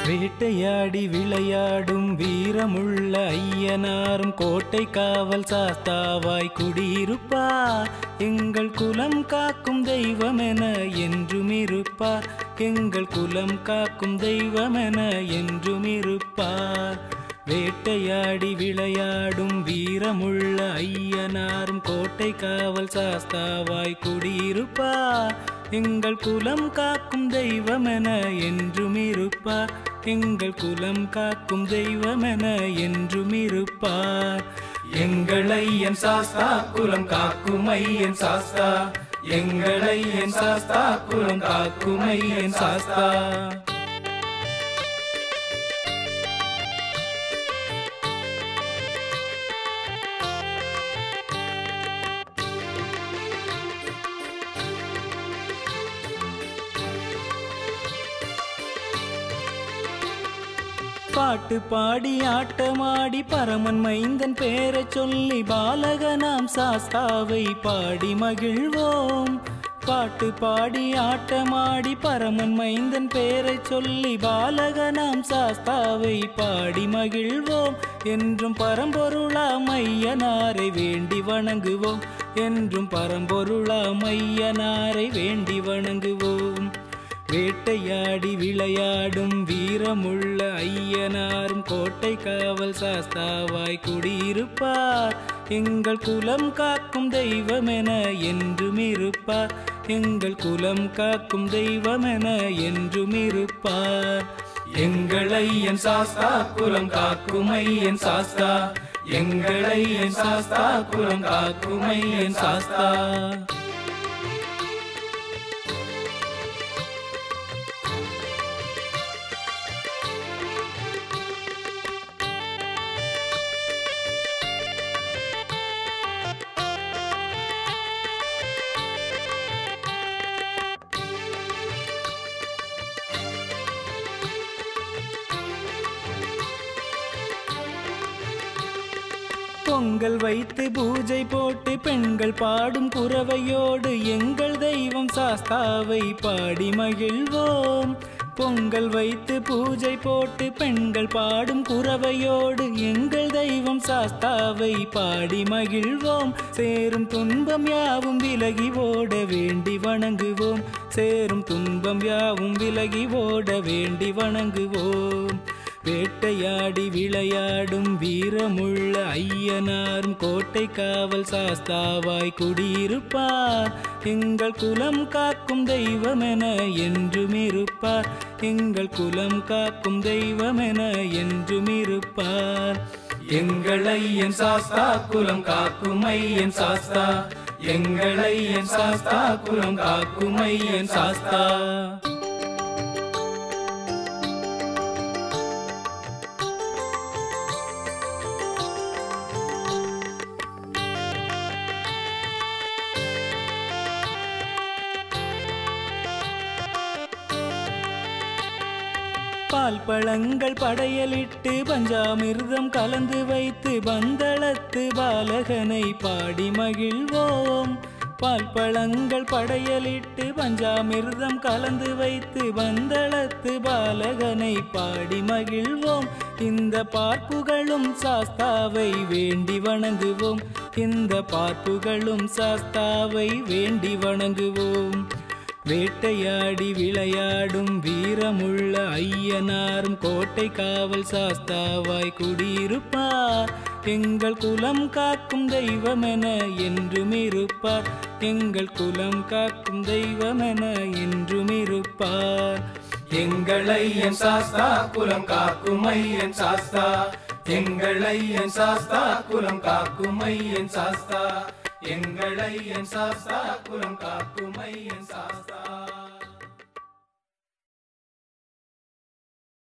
வேட்டையாடி விளையாடும் வீரமுள்ள ஐயனாரும் கோட்டை காவல் சாஸ்தாவாய் குடியிருப்பார் எங்கள் குலம் காக்கும் தெய்வமென என்றும் இருப்பார் எங்கள் குலம் காக்கும் தெய்வமென என்றும் இருப்பார் வேட்டையாடி விளையாடும் வீரமுள்ள ஐயனாரும் கோட்டை காவல் சாஸ்தாவாய் குடியிருப்பார் எங்கள் குலம் காக்கும் தெய்வமென என்றும் இருப்பார் எங்கள் குலம் காக்கும் தெய்வமென என்றும் இருப்பார் எங்கள் ஐயன் சாஸ்தா குலம் காக்கும் ஐயன் சாஸ்தா எங்கள் ஐயன் சாஸ்தா குலம் காக்கும் ஐயன் சாஸ்தா பாட்டு பாடி ஆட்டமாடி பரமன் மைந்தன் பேரச் சொல்லி பாலகனாம் சாஸ்தாவை பாடி மகிழ்வோம் பாட்டு பாடி ஆட்டமாடி பரமன் மைந்தன் பேரைச் சொல்லி பாலகனாம் சாஸ்தாவை பாடி மகிழ்வோம் என்றும் பரம்பொருளா மையனாரை வேண்டி வணங்குவோம் என்றும் பரம்பொருளா மையனாரை வேண்டி வணங்குவோம் வேட்டையாடி விளையாடும் வீரமுள்ள ஐயனாரும் கோட்டை காவல் சாஸ்தாவாய் குடியிருப்பார் எங்கள் குலம் காக்கும் தெய்வமென என்றும் இருப்பார் எங்கள் குலம் காக்கும் தெய்வமென என்றும் இருப்பார் எங்கள் ஐயன் சாஸ்தா குலம் காக்கும் ஐயன் சாஸ்தா எங்கள் ஐயன் சாஸ்தா குலம் காக்கும் ஐயன் சாஸ்தா பொங்கல் வைத்து பூஜை போட்டு பெண்கள் பாடும் குறவையோடு எங்கள் தெய்வம் சாஸ்தாவை பாடி மகிழ்வோம் பொங்கல் வைத்து பூஜை போட்டு பெண்கள் பாடும் குறவையோடு எங்கள் தெய்வம் சாஸ்தாவை பாடி மகிழ்வோம் சேரும் துன்பம் யாவும் விலகி ஓட வேண்டி வணங்குவோம் சேரும் துன்பம் யாவும் விலகி ஓட வேண்டி வணங்குவோம் வேட்டையாடி விளையாடும் வீரமுள்ள ஐயனாரும் கோட்டை காவல் சாஸ்தாவாய் குடியிருப்பார் எங்கள் குலம் காக்கும் தெய்வமென என்றும் இருப்பார் எங்கள் குலம் காக்கும் தெய்வமென என்றும் இருப்பார் எங்கள் ஐயன் சாஸ்தா குலம் காக்கும் ஐயன் சாஸ்தா எங்கள் ஐயன் சாஸ்தா குலம் காக்கும் ஐயன் சாஸ்தா பால் பழங்கள் படையலிட்டு பஞ்சாமிர்தம் கலந்து வைத்து பந்தளத்து பாலகனை பாடி மகிழ்வோம் பால் பழங்கள் படையலிட்டு பஞ்சாமிர்தம் கலந்து வைத்து பந்தளத்து பாலகனை பாடி மகிழ்வோம் இந்த பார்ப்புகளும் சாஸ்தாவை வேண்டி வணங்குவோம் இந்த பார்ப்புகளும் சாஸ்தாவை வேண்டி வணங்குவோம் வேட்டையாடி விளையாடும் வீரமுள்ள ஐயனாரும் கோட்டை காவல் சாஸ்தாவாய் குடியிருப்பார் எங்கள் குலம் காக்கும் தெய்வமென என்றும் இருப்பார் எங்கள் குலம் காக்கும் தெய்வமென என்றும் இருப்பார் எங்கள் ஐயன் சாஸ்தா குலம் காக்கும் ஐயன் சாஸ்தா எங்கள் ஐயன் சாஸ்தா குலம் காக்கும் ஐயன் சாஸ்தா எங்கள் ஐயன் சாஸ்தா குலம் காக்கும் ஐயன் சாஸ்தா